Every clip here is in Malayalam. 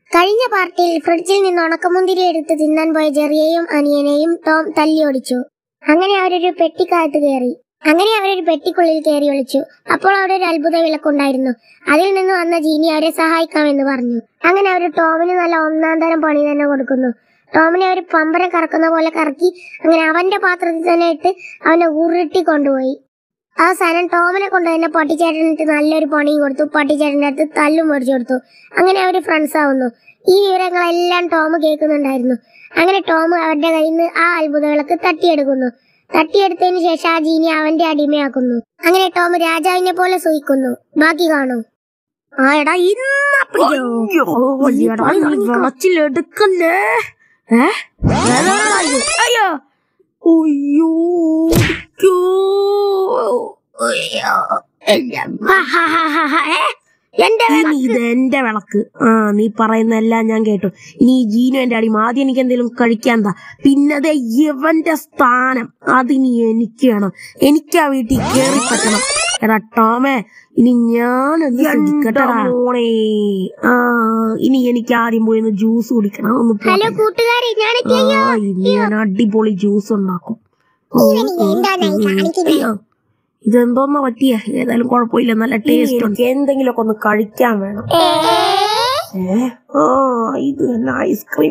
കഴിഞ്ഞ പാർട്ടിയിൽ ഫ്രിഡ്ജിൽ നിന്ന് ഉണക്കമുന്തിരി എടുത്ത് തിന്നാൻ പോയ ജെറിയെയും അനിയനെയും ടോം തല്ലി ഓടിച്ചു അങ്ങനെ അവരൊരു പെട്ടിക്കകത്ത് കയറി അങ്ങനെ അവരൊരു പെട്ടിക്കുള്ളിൽ കയറി ഒളിച്ചു അപ്പോൾ അവിടെ ഒരു അത്ഭുത വിളക്കുണ്ടായിരുന്നു അതിൽ നിന്ന് വന്ന ജീനി അവരെ സഹായിക്കാമെന്ന് പറഞ്ഞു അങ്ങനെ അവർ ടോമിന് നല്ല ഒന്നാം തരം പണി തന്നെ കൊടുക്കുന്നു ടോമിനെ അവർ പമ്പരം കറക്കുന്ന പോലെ കറക്കി അങ്ങനെ അവന്റെ പാത്രത്തിൽ തന്നെ ഇട്ട് അവനെ ഉരുട്ടി കൊണ്ടുപോയി അവസാനം ടോമിനെ കൊണ്ട് തന്നെ പട്ടിച്ചേട്ടനിട്ട് നല്ലൊരു പണിയും കൊടുത്തു പട്ടിച്ചേട്ടൻ്റെ അടുത്ത് തല്ലും മേടിച്ചു കൊടുത്തു അങ്ങനെ അവർ ഫ്രണ്ട്സ് ആവുന്നു ഈ വിവരങ്ങളെല്ലാം ടോം കേൾക്കുന്നുണ്ടായിരുന്നു അങ്ങനെ ടോം അവരുടെ കയ്യിൽ നിന്ന് ആ അത്ഭുത വിളക്ക് തട്ടിയെടുക്കുന്നു തട്ടിയെടുത്തതിന് ശേഷം ആ ജീനി അവന്റെ അടിമയാക്കുന്നു അങ്ങനെ ടോം രാജാവിനെ പോലെ സൂഹിക്കുന്നു ബാക്കി കാണൂ ആ എടാ ഇന്ന് അയ്യോ, എടാ, നീ വിളച്ചിലെടുക്കല്ലേ ഏ ഏതാടാ ഇത്? അയ്യോ അയ്യോ അയ്യോ. അയ്യോ. ഹാ, ഹാ, ഹാ, ഹാ, ഹാ, ഏ? എന്റെ ഇനി ഇത് എന്റെ വിളക്ക് ആ നീ പറയുന്നെല്ലാം ഞാൻ കേട്ടു ഇനി ഈ ജീനു എന്റെ അടി ആദ്യം എനിക്ക് എന്തെങ്കിലും കഴിക്കാൻ താ പിന്നെ ഇവന്റെ സ്ഥാനം അതിനി എനിക്ക് വേണം എനിക്ക് ആ വീട്ടിൽ കേറി പറ്റണം എടാ ടോമേ ഇനി ഞാനൊന്ന് ശ്രദ്ധിക്കട്ടെടാ മോണേ ആ ഇനി എനിക്ക് ആദ്യം പോയി ഒന്ന് ജ്യൂസ് കുടിക്കണം ഒന്ന് പോട്ടെ. ഹലോ കൂട്ടുകാരെ ഞാൻ ആ ഇനി ഞാൻ അടിപൊളി ജ്യൂസ് ഉണ്ടാക്കും ഓ, ഓ, അയ്യോ. ഇതെന്തോന്നാ പറ്റിയ ഏതായാലും കുഴപ്പമില്ല നല്ല ടേസ്റ്റ് ഉണ്ട് എന്തെങ്കിലുമൊക്കെ ഒന്ന് കഴിക്കാൻ വേണം ഏ? ആ ഇത് തന്നെ ഐസ്ക്രീം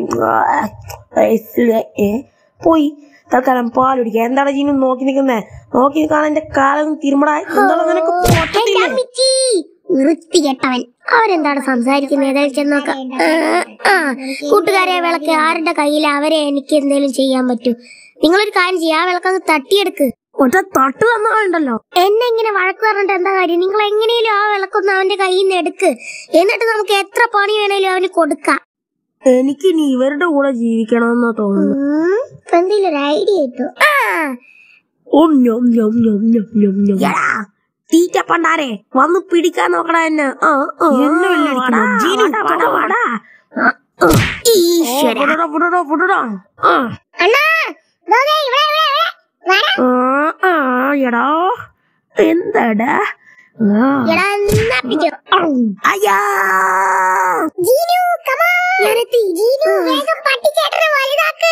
ഏ പോയി തൽക്കാലം പാലുടിക്കുക എന്താണ് ജീനു നോക്കി നിൽക്കുന്നേ നോക്കി നിൽക്കാൻ എന്റെ കാലം തിരുമട എന്താണ് നിനക്ക് പൊട്ടത്തില്ലേ? വൃത്തികെട്ടവൻ അവരെന്താണ് സംസാരിക്കുന്നത് ഏതായാലും ചെന്ന് നോക്കാം ആ, ആ കൂട്ടുകാരെ ആ വിളക്ക് ആരുടെ കയ്യിൽ അവരെ എനിക്ക് എന്തെങ്കിലും ചെയ്യാൻ പറ്റൂ നിങ്ങളൊരു കാര്യം ചെയ്യാം ആ വിളക്കങ്ങ് തട്ടിയെടുക്ക് ഒറ്റ തട്ട് തന്നാളുണ്ടല്ലോ എന്നെ ഇങ്ങനെ വഴക്ക് പറഞ്ഞിട്ട് എന്താ കാര്യം നിങ്ങൾ എങ്ങനെയും ആ വിളക്കൊന്ന് അവന്റെ കയ്യിൽ നിന്ന് എടുക്ക് എന്നിട്ട് നമുക്ക് എത്ര പണി വേണേലും അവന് കൊടുക്കാം എനിക്ക് ഇനി ഇവരുടെ കൂടെ ജീവിക്കണമെന്നാ തോന്നുന്നു ഉം, ഇപ്പൊ എന്തെങ്കിലും ഒരു ഐഡിയ കിട്ടും ആ ഓം ഞം ഞം ഞം ഞം ഞം ഞം. എടാ, തീറ്റ പണ്ടാരെ വന്ന് പിടിക്കാൻ നോക്കടാ എന്നെ ആ, ആ, വാടാ, വാടാ, വാടാ, വാടാ. ആ, ആ. ഈശ്വര ഓ, പുടടാ, പുടടാ, പുടടാ. ആ. അണ്ണാ ദോ ദേ, ഇവിടെ, ഇവിടെ, ഇവിടെ. വരാ. ആ, ആ, എടാ എന്താടാ ആ. എടാ, എന്നാ പിടിച്ചോ. അയ്യാ ജീനു, come on. ഞാനെത്തി. ജീനു, വേഗം പട്ടിച്ചേട്ടനെ വലുതാക്ക്.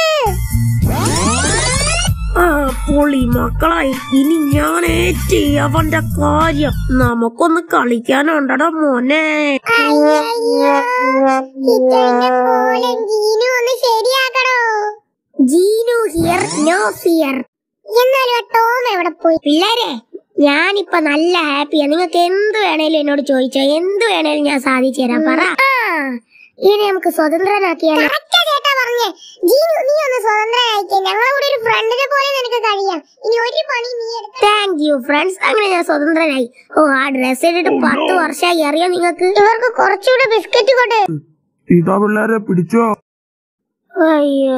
ആ പൊളി മക്കളായി ഇനി ഞാൻ ഏറ്റി അവന്റെ കാര്യം നമുക്കൊന്ന് കളിക്കാനുണ്ടടാ മോനെ അയ്യയ്യോ, കിച്ചണിന്റെ കോലം ജീനു ഒന്ന് ശരിയാക്കണോ ജീനു ഹിയർ നോ ഫിയർ എന്നാലും ആ ടോം എവിടെ പോയി പിള്ളേരെ ഞാനിപ്പോ നല്ല ഹാപ്പിയാ നിങ്ങൾക്ക് എന്ത് വേണേലും എന്നോട് ചോദിച്ചോ എന്ത് വേണേലും ഞാൻ സാധിച്ചു തരാം പറ ആ, ഇനി നമുക്ക് സ്വതന്ത്രനാക്കിയാലോ ചേട്ടാ പറഞ്ഞേ ജീനു നീ ഒന്ന് സ്വതന്ത്രനായിക്കേ ഞങ്ങളെ കൂടെ ഒരു ഫ്രണ്ടിനെ പോലെ നിനക്ക് കഴിയാം ഇനി ഒരു പണി നീ താങ്ക് യു ഫ്രണ്ട്സ് അങ്ങനെ ഞാൻ സ്വതന്ത്രനായി ഓ ആ ഡ്രസ് ഇട്ടിട്ട് പത്ത് വർഷമായി അറിയാം നിങ്ങൾക്ക് ഇവർക്ക് കുറച്ചുകൂടെ ബിസ്ക്കറ്റ് കൊണ്ട് ഇതാ പിള്ളേരെ പിടിച്ചോ അയ്യോ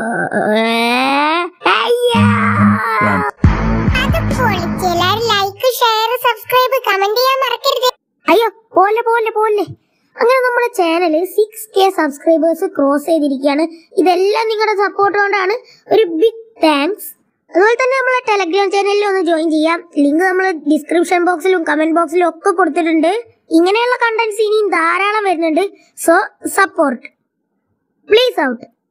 അയ്യോ അത് പൊളിച്ച് എല്ലാരും ലൈക്ക് ഷെയർ സബ്സ്ക്രൈബ് കമന്റ് ചെയ്യാൻ മറക്കരുത് അയ്യോ പോലെ പോലെ പോലെ അങ്ങനെ നമ്മുടെ channel six K subscribers cross ചെയ്തിരിക്കുകയാണ് ഇതെല്ലാം നിങ്ങളുടെ സപ്പോർട്ട് കൊണ്ടാണ് ഒരു ബിഗ് താങ്ക്സ് അതുപോലെ തന്നെ നമ്മളെ ടെലഗ്രാം ചാനലിൽ ഒന്ന് ജോയിൻ ചെയ്യാം ലിങ്ക് നമ്മൾ ഡിസ്ക്രിപ്ഷൻ ബോക്സിലും കമന്റ് ബോക്സിലും ഒക്കെ കൊടുത്തിട്ടുണ്ട് ഇങ്ങനെയുള്ള കണ്ടന്റ്സ് ഇനിയും ധാരാളം വരുന്നുണ്ട് സോ സപ്പോർട്ട് പ്ലീസ് ഔട്ട്